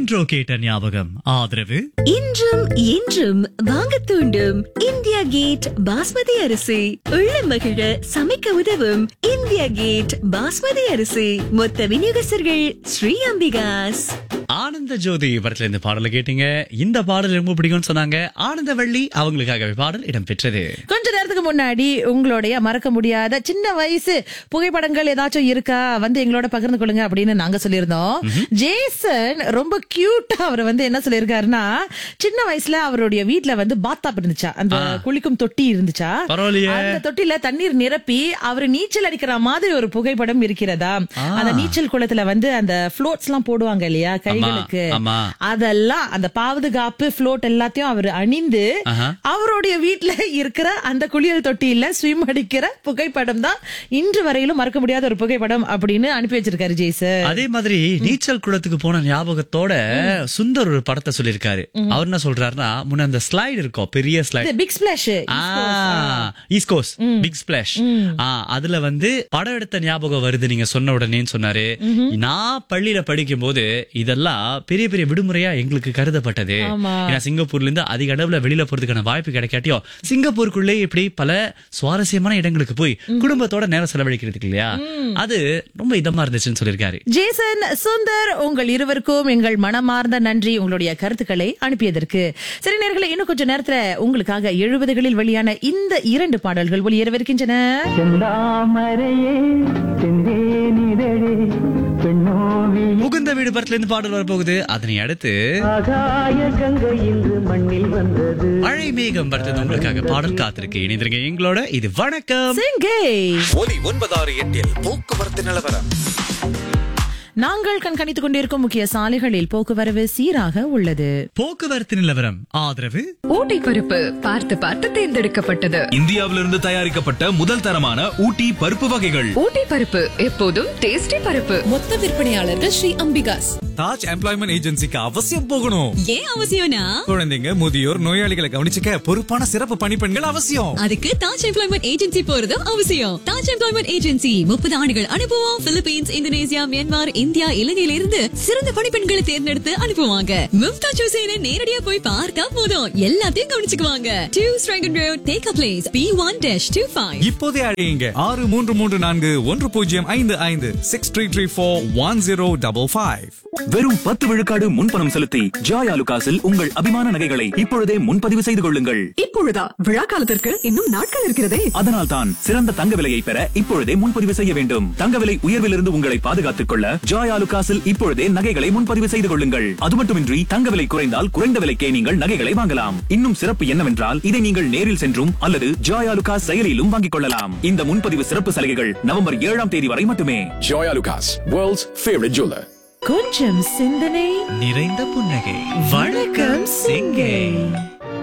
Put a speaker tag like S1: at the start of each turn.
S1: Intro கேட்ட ஞாபகம் ஆதரவு
S2: இன்றும் என்றும் வாங்க தூண்டும் இந்தியா கேட் பாஸ்மதி அரிசி உள்ள மகிழ சமைக்க உதவும் இந்தியா கேட் பாஸ்மதி அரிசி மொத்த விநியோகஸ்தர்கள் ஸ்ரீ அம்பிகாஸ்
S1: ஆனந்த ஜோதி படத்துல இந்த பாடலை கேட்டீங்க இந்த பாடல் ரொம்ப பிடிக்கும்னு சொன்னாங்க ஆனந்த வள்ளி அவங்களுக்காகவே பாடல் இடம்பெற்றது
S3: கொஞ்ச நேரத்துக்கு முன்னாடி உங்களுடைய மறக்க முடியாத சின்ன வயசு புகைப்படங்கள் ஏதாச்சும் இருக்கா வந்து எங்களோட பகிர்ந்து கொள்ளுங்க அப்படின்னு நாங்க சொல்லியிருந்தோம் ஜேசன் ரொம்ப கியூட்டா அவர் வந்து என்ன சொல்லியிருக்காருன்னா சின்ன வயசுல அவருடைய வீட்ல வந்து பாத்தாப் இருந்துச்சா அந்த குளிக்கும் தொட்டி இருந்துச்சா
S1: பரவாயில்லையே.
S3: அந்த தொட்டில தண்ணீர் நிரப்பி அவர் நீச்சல் அடிக்கிற மாதிரி ஒரு புகைப்படம் இருக்கிறதா அந்த நீச்சல் குளத்துல வந்து அந்த ஃப்ளோட்ஸ் எல்லாம் போடுவாங்க இல்லையா கைகளுக்கு
S1: ஆமா.
S3: அதெல்லாம் அந்த பாதுகாப்பு ஃப்ளோட் எல்லாத்தையும் அவர் அணிந்து
S1: ஆஹா.
S3: அவருடைய வீட்ல இருக்கிற அந்த குளியல் தொட்டியில ஸ்விம் அடிக்கிற புகைப்படம் தான் இன்று வரையிலும் மறக்க முடியாத ஒரு புகைப்படம் அப்படின்னு அனுப்பி வச்சிருக்காரு ஜெய்சர்
S1: அதே மாதிரி நீச்சல் குளத்துக்கு போன ஞாபகத்தோட சுந்தர் ஒரு படத்தை சொல்லியிருக்காரு அவர் என்ன சொல்றாருன்னா முன்ன அந்த ஸ்லைடு இருக்கும் பெரிய slide
S3: big splash
S1: East Coast big splash அதுல வந்து படம் எடுத்த ஞாபகம் வருது நீங்க சொன்ன உடனே சொன்னாரு நான் பள்ளியில படிக்கும் போது இதெல்லாம் பெரிய பெரிய விடுமுறையா எங்களுக்கு கருதப்பட்டது
S3: ஆமா.
S1: ஏன்னா சிங்கப்பூர்ல இருந்து அதிக அளவுல வெளியில போறதுக்கான வாய்ப்பு கிடைக்காட்டியும் சிங்கப்பூருக்குள்ளே இப்படி பல சுவாரஸ்யமான இடங்களுக்கு போய் குடும்பத்தோட நேரம் செலவழிக்கிறதுக்கு இல்லையா அது ரொம்ப இதமா இருந்துச்சுன்னு சொல்லியிருக்காரு
S3: ஜேசன் சுந்தர் உங்கள் இருவருக்கும் எங்கள் மனமார்ந்த நன்றி உங்களுடைய கருத்துக்களை அனுப்பியதற்கு சரி நேர்களை இன்னும் கொஞ்ச நேரத்துல உங்களுக்காக எழுபதுகளில் வெளியான இந்த இரண்டு பாடல்கள் ஒளியேறவிருக்கின்றன
S4: செந்தாமரையே செந்தேனிதழே பெண்ணோவி
S1: புகுந்த வீடு படத்துல இருந்து பாடல் வரப்போகுது அதனை அடுத்து
S4: ஆகாய கங்கை இன்று மண்ணில் வந்தது
S1: மழை மேகம் படத்துல இருந்து உங்களுக்காக பாடல் காத்திருக்கு இணைந்திருங்க எங்களோட இது வணக்கம்
S3: சிங்கை
S5: ஒலி ஒன்பதாறு எட்டில் போக்குவரத்து நிலவரம்
S3: நாங்கள் கண்காணித்துக் கொண்டிருக்கும் முக்கிய சாலைகளில் போக்குவரவு சீராக உள்ளது
S1: போக்குவரத்து நிலவரம் ஆதரவு
S6: ஊட்டி பருப்பு பார்த்து பார்த்து தேர்ந்தெடுக்கப்பட்டது
S7: இந்தியாவிலிருந்து தயாரிக்கப்பட்ட முதல் தரமான ஊட்டி பருப்பு வகைகள்
S6: ஊட்டி பருப்பு எப்போதும் டேஸ்டி பருப்பு
S8: மொத்த விற்பனையாளர்கள் ஸ்ரீ அம்பிகாஸ்
S7: தாஜ் எம்ப்ளாய்மெண்ட் ஏஜென்சிக்கு அவசியம் போகணும்
S8: ஏன் அவசியம்னா
S7: குழந்தைங்க முதியோர் நோயாளிகளை கவனிச்சுக்க பொறுப்பான சிறப்பு பணிப்பெண்கள் அவசியம்
S8: அதுக்கு தாஜ் எம்ப்ளாய்மெண்ட் ஏஜென்சி போறதும் அவசியம் தாஜ் எம்ப்ளாய்மெண்ட் ஏஜென்சி முப்பது ஆண்டுகள் அனுபவம் பிலிப்பீன்ஸ் இந்தோனேசியா மியான்மர் இந்தியா இலங்கையில இருந்து சிறந்த பணிப்பெண்களை தேர்ந்தெடுத்து அனுப்புவாங்க மும்தாஜ் ஹுசேனை நேரடியா போய் பார்த்தா போதும் எல்லாத்தையும் கவனிச்சுக்குவாங்க two Strahan road take a place P one dash two five
S7: இப்போதே அழையுங்க ஆறு மூன்று மூன்று நான்கு ஒன்று பூஜ்ஜியம் ஐந்து ஐந்து six three three four one zero double five
S9: வெறும் பத்து விழுக்காடு முன்பணம் செலுத்தி ஜாய் ஆலுகாஸில் உங்கள் அபிமான நகைகளை இப்பொழுதே முன்பதிவு செய்து கொள்ளுங்கள்
S6: இப்பொழுதா விழா காலத்திற்கு இன்னும் நாட்கள் இருக்கிறதே
S9: அதனால் தான் சிறந்த தங்க விலையை பெற இப்பொழுதே முன்பதிவு செய்ய வேண்டும் தங்க விலை உயர்விலிருந்து உங்களை பாதுகாத்துக் கொள்ள ஜாய் ஆலுகாஸில் இப்பொழுதே நகைகளை முன்பதிவு செய்து கொள்ளுங்கள் அது மட்டுமின்றி தங்க விலை குறைந்தால் குறைந்த விலைக்கே நீங்கள் நகைகளை வாங்கலாம் இன்னும் சிறப்பு என்னவென்றால் இதை நீங்கள் நேரில் சென்றும் அல்லது ஜாய் ஆலுகாஸ் செயலியிலும் வாங்கிக் கொள்ளலாம் இந்த முன்பதிவு சிறப்பு சலுகைகள் நவம்பர் ஏழாம் தேதி வரை மட்டுமே
S5: Joya Lucas, world's favorite jeweler.
S3: கொஞ்சம் சிந்தனை
S1: நிறைந்த புன்னகை வணக்கம் சிங்கை